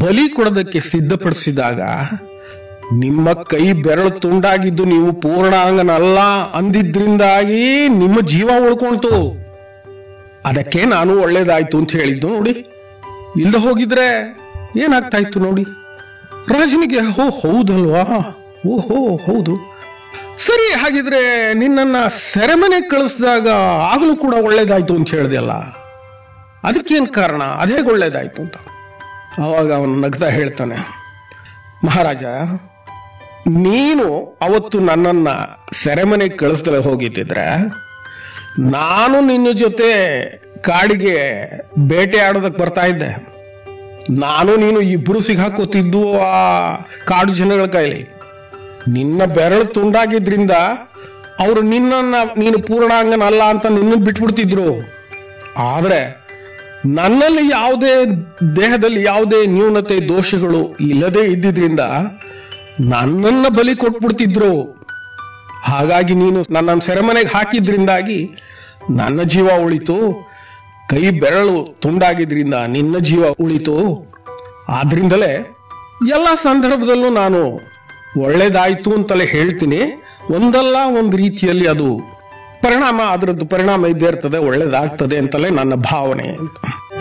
ಬಲಿ ಕೊಡೋದಕ್ಕೆ ಸಿದ್ಧಪಡಿಸಿದಾಗ ನಿಮ್ಮ ಕೈ ಬೆರಳು ತುಂಡಾಗಿದ್ದು ನೀವು ಪೂರ್ಣಾಂಗನಲ್ಲ ಅಂದಿದ್ರಿಂದಾಗಿ ನಿಮ್ಮ ಜೀವ ಉಳ್ಕೊಂತು ಅದಕ್ಕೆ ನಾನು ಒಳ್ಳೇದಾಯ್ತು ಅಂತ ಹೇಳಿದ್ದು ನೋಡಿ ಇಲ್ದ ಹೋಗಿದ್ರೆ ಏನಾಗ್ತಾ ಇತ್ತು ನೋಡಿ ರಾಜನಿಗೆ ಹೋ ಹೌದಲ್ವಾ ಓಹೋ ಹೌದು ಸರಿ ಹಾಗಿದ್ರೆ ನಿನ್ನನ್ನ ಸೆರೆಮನೆ ಕಳಿಸಿದಾಗ ಆಗಲೂ ಕೂಡ ಒಳ್ಳೇದಾಯ್ತು ಅಂತ ಹೇಳ್ದೆಯಲ್ಲ ಅದಕ್ಕೇನ್ ಕಾರಣ ಅದೇ ಒಳ್ಳೇದಾಯ್ತು ಅಂತ ಅವಾಗ ಅವನು ನಗ್ತಾ ಹೇಳ್ತಾನೆ ಮಹಾರಾಜ ನೀನು ಅವತ್ತು ನನ್ನನ್ನ ಸೆರೆಮನೆಗೆ ಕಳಿಸ್ದಲೆ ಹೋಗಿದ್ದಿದ್ರೆ ನಾನು ನಿನ್ನ ಜೊತೆ ಕಾಡಿಗೆ ಬೇಟೆ ಆಡೋದಕ್ಕೆ ಬರ್ತಾ ಇದ್ದೆ ನಾನು ನೀನು ಇಬ್ರು ಸಿಗಾಕೋತಿದ್ದು ಆ ಕಾಡು ಜನಗಳ ಕೈಲಿ ನಿನ್ನ ಬೆರಳು ತುಂಡಾಗಿದ್ರಿಂದ ಅವರು ನಿನ್ನನ್ನ ನೀನು ಪೂರ್ಣಾಂಗನಲ್ಲ ಅಂತ ನಿನ್ನ ಬಿಟ್ಬಿಡ್ತಿದ್ರು ಆದ್ರೆ ನನ್ನಲ್ಲಿ ಯಾವುದೇ ದೇಹದಲ್ಲಿ ಯಾವುದೇ ನ್ಯೂನತೆ ದೋಷಗಳು ಇಲ್ಲದೆ ಇದ್ದಿದ್ರಿಂದ ನನ್ನನ್ನ ಬಲಿ ಕೊಟ್ಬಿಡ್ತಿದ್ರು ಹಾಗಾಗಿ ನೀನು ನನ್ನ ಸೆರೆಮನೆಗೆ ಹಾಕಿದ್ರಿಂದಾಗಿ ನನ್ನ ಜೀವ ಉಳಿತು ಕೈ ಬೆರಳು ತುಂಡಾಗಿದ್ರಿಂದ ನಿನ್ನ ಜೀವ ಉಳಿತು ಆದ್ರಿಂದಲೇ ಎಲ್ಲ ಸಂದರ್ಭದಲ್ಲೂ ನಾನು ಒಳ್ಳೇದಾಯ್ತು ಅಂತಲೇ ಹೇಳ್ತೀನಿ ಒಂದಲ್ಲ ಒಂದು ರೀತಿಯಲ್ಲಿ ಅದು ಪರಿಣಾಮ ಅದರದ್ದು ಪರಿಣಾಮ ಇದ್ದೇ ಇರ್ತದೆ ಒಳ್ಳೇದಾಗ್ತದೆ ಅಂತಲೇ ನನ್ನ ಭಾವನೆ ಅಂತ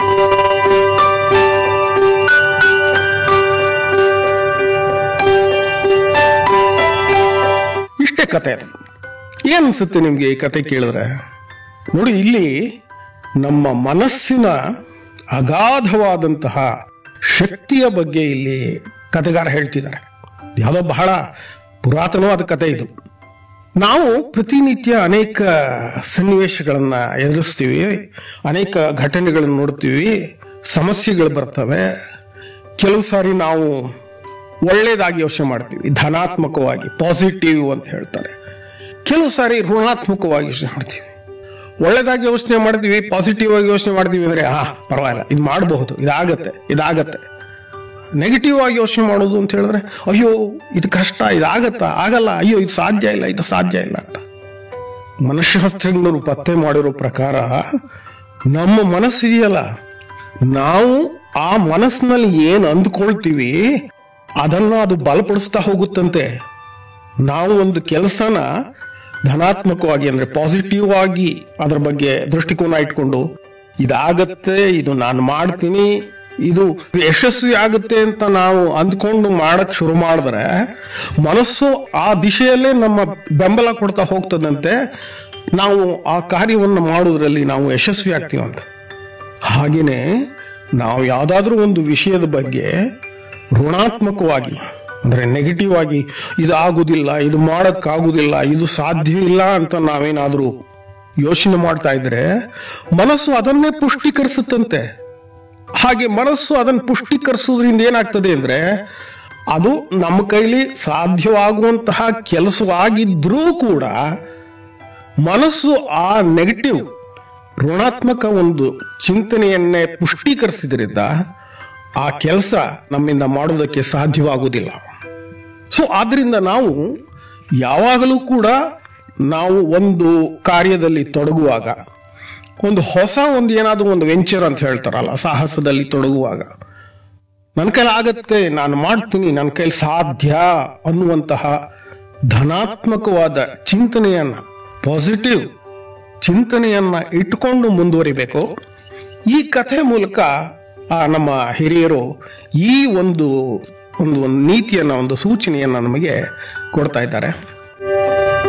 ಇಷ್ಟೇ ಕತೆ ಅದು ಏನ್ ಅನ್ಸುತ್ತೆ ನಿಮ್ಗೆ ಈ ಕತೆ ಕೇಳಿದ್ರೆ ನೋಡಿ ಇಲ್ಲಿ ನಮ್ಮ ಮನಸ್ಸಿನ ಅಗಾಧವಾದಂತಹ ಶಕ್ತಿಯ ಬಗ್ಗೆ ಇಲ್ಲಿ ಕತೆಗಾರ ಹೇಳ್ತಿದ್ದಾರೆ ಯಾವುದೋ ಬಹಳ ಪುರಾತನವಾದ ಕತೆ ಇದು ನಾವು ಪ್ರತಿನಿತ್ಯ ಅನೇಕ ಸನ್ನಿವೇಶಗಳನ್ನ ಎದುರಿಸ್ತೀವಿ ಅನೇಕ ಘಟನೆಗಳನ್ನು ನೋಡ್ತೀವಿ ಸಮಸ್ಯೆಗಳು ಬರ್ತವೆ ಕೆಲವು ಸಾರಿ ನಾವು ಒಳ್ಳೇದಾಗಿ ಯೋಚನೆ ಮಾಡ್ತೀವಿ ಧನಾತ್ಮಕವಾಗಿ ಪಾಸಿಟಿವ್ ಅಂತ ಹೇಳ್ತಾರೆ ಕೆಲವು ಸಾರಿ ಋಣಾತ್ಮಕವಾಗಿ ಯೋಚನೆ ಮಾಡ್ತೀವಿ ಒಳ್ಳೇದಾಗಿ ಯೋಚನೆ ಮಾಡ್ತೀವಿ ಪಾಸಿಟಿವ್ ಆಗಿ ಯೋಚನೆ ಮಾಡ್ತೀವಿ ಅಂದ್ರೆ ಹಾ ಪರವಾಗಿಲ್ಲ ಇದು ಮಾಡಬಹುದು ಇದಾಗತ್ತೆ ಇದಾಗತ್ತೆ ನೆಗೆಟಿವ್ ಆಗಿ ಯೋಚನೆ ಮಾಡೋದು ಅಂತ ಹೇಳಿದ್ರೆ ಅಯ್ಯೋ ಇದು ಕಷ್ಟ ಇದಾಗತ್ತಾ ಆಗಲ್ಲ ಅಯ್ಯೋ ಇದು ಸಾಧ್ಯ ಇಲ್ಲ ಇದು ಸಾಧ್ಯ ಇಲ್ಲ ಅಂತ ಮನಃಶಾಸ್ತ್ರಜ್ಞರು ಪತ್ತೆ ಮಾಡಿರೋ ಪ್ರಕಾರ ನಮ್ಮ ಮನಸ್ಸಿದೆಯಲ್ಲ ನಾವು ಆ ಮನಸ್ಸಿನಲ್ಲಿ ಏನು ಅಂದ್ಕೊಳ್ತೀವಿ ಅದನ್ನ ಅದು ಬಲಪಡಿಸ್ತಾ ಹೋಗುತ್ತಂತೆ ನಾವು ಒಂದು ಕೆಲಸನ ಧನಾತ್ಮಕವಾಗಿ ಅಂದ್ರೆ ಪಾಸಿಟಿವ್ ಆಗಿ ಅದರ ಬಗ್ಗೆ ದೃಷ್ಟಿಕೋನ ಇಟ್ಕೊಂಡು ಇದಾಗತ್ತೆ ಇದು ನಾನು ಮಾಡ್ತೀನಿ ಇದು ಯಶಸ್ವಿ ಆಗುತ್ತೆ ಅಂತ ನಾವು ಅಂದ್ಕೊಂಡು ಮಾಡಕ್ ಶುರು ಮಾಡಿದ್ರೆ ಮನಸ್ಸು ಆ ದಿಶೆಯಲ್ಲೇ ನಮ್ಮ ಬೆಂಬಲ ಕೊಡ್ತಾ ಹೋಗ್ತದಂತೆ ನಾವು ಆ ಕಾರ್ಯವನ್ನು ಮಾಡೋದ್ರಲ್ಲಿ ನಾವು ಯಶಸ್ವಿ ಆಗ್ತೀವಂತ ಹಾಗೇನೆ ನಾವು ಯಾವುದಾದ್ರೂ ಒಂದು ವಿಷಯದ ಬಗ್ಗೆ ಋಣಾತ್ಮಕವಾಗಿ ಅಂದ್ರೆ ನೆಗೆಟಿವ್ ಆಗಿ ಇದು ಆಗುದಿಲ್ಲ ಇದು ಮಾಡಕ್ಕಾಗುದಿಲ್ಲ ಇದು ಸಾಧ್ಯವಿಲ್ಲ ಅಂತ ನಾವೇನಾದ್ರೂ ಯೋಚನೆ ಮಾಡ್ತಾ ಇದ್ರೆ ಮನಸ್ಸು ಅದನ್ನೇ ಪುಷ್ಟೀಕರಿಸುತ್ತಂತೆ ಹಾಗೆ ಮನಸ್ಸು ಅದನ್ನು ಪುಷ್ಟೀಕರಿಸೋದ್ರಿಂದ ಏನಾಗ್ತದೆ ಅಂದ್ರೆ ಅದು ನಮ್ಮ ಕೈಲಿ ಸಾಧ್ಯವಾಗುವಂತಹ ಕೆಲಸವಾಗಿದ್ರೂ ಕೂಡ ಮನಸ್ಸು ಆ ನೆಗೆಟಿವ್ ಋಣಾತ್ಮಕ ಒಂದು ಚಿಂತನೆಯನ್ನೇ ಪುಷ್ಟೀಕರಿಸಿದ್ರಿಂದ ಆ ಕೆಲಸ ನಮ್ಮಿಂದ ಮಾಡೋದಕ್ಕೆ ಸಾಧ್ಯವಾಗುವುದಿಲ್ಲ ಸೊ ಆದ್ರಿಂದ ನಾವು ಯಾವಾಗಲೂ ಕೂಡ ನಾವು ಒಂದು ಕಾರ್ಯದಲ್ಲಿ ತೊಡಗುವಾಗ ಒಂದು ಹೊಸ ಒಂದು ಏನಾದರೂ ಒಂದು ವೆಂಚರ್ ಅಂತ ಹೇಳ್ತಾರಲ್ಲ ಸಾಹಸದಲ್ಲಿ ತೊಡಗುವಾಗ ನನ್ನ ಕೈಲಿ ಆಗತ್ತೆ ನಾನು ಮಾಡ್ತೀನಿ ನನ್ನ ಕೈಲಿ ಸಾಧ್ಯ ಅನ್ನುವಂತಹ ಧನಾತ್ಮಕವಾದ ಚಿಂತನೆಯನ್ನ ಪಾಸಿಟಿವ್ ಚಿಂತನೆಯನ್ನ ಇಟ್ಕೊಂಡು ಮುಂದುವರಿಬೇಕು ಈ ಕಥೆ ಮೂಲಕ ಆ ನಮ್ಮ ಹಿರಿಯರು ಈ ಒಂದು ಒಂದು ಒಂದು ನೀತಿಯನ್ನ ಒಂದು ಸೂಚನೆಯನ್ನ ನಮಗೆ ಕೊಡ್ತಾ ಇದ್ದಾರೆ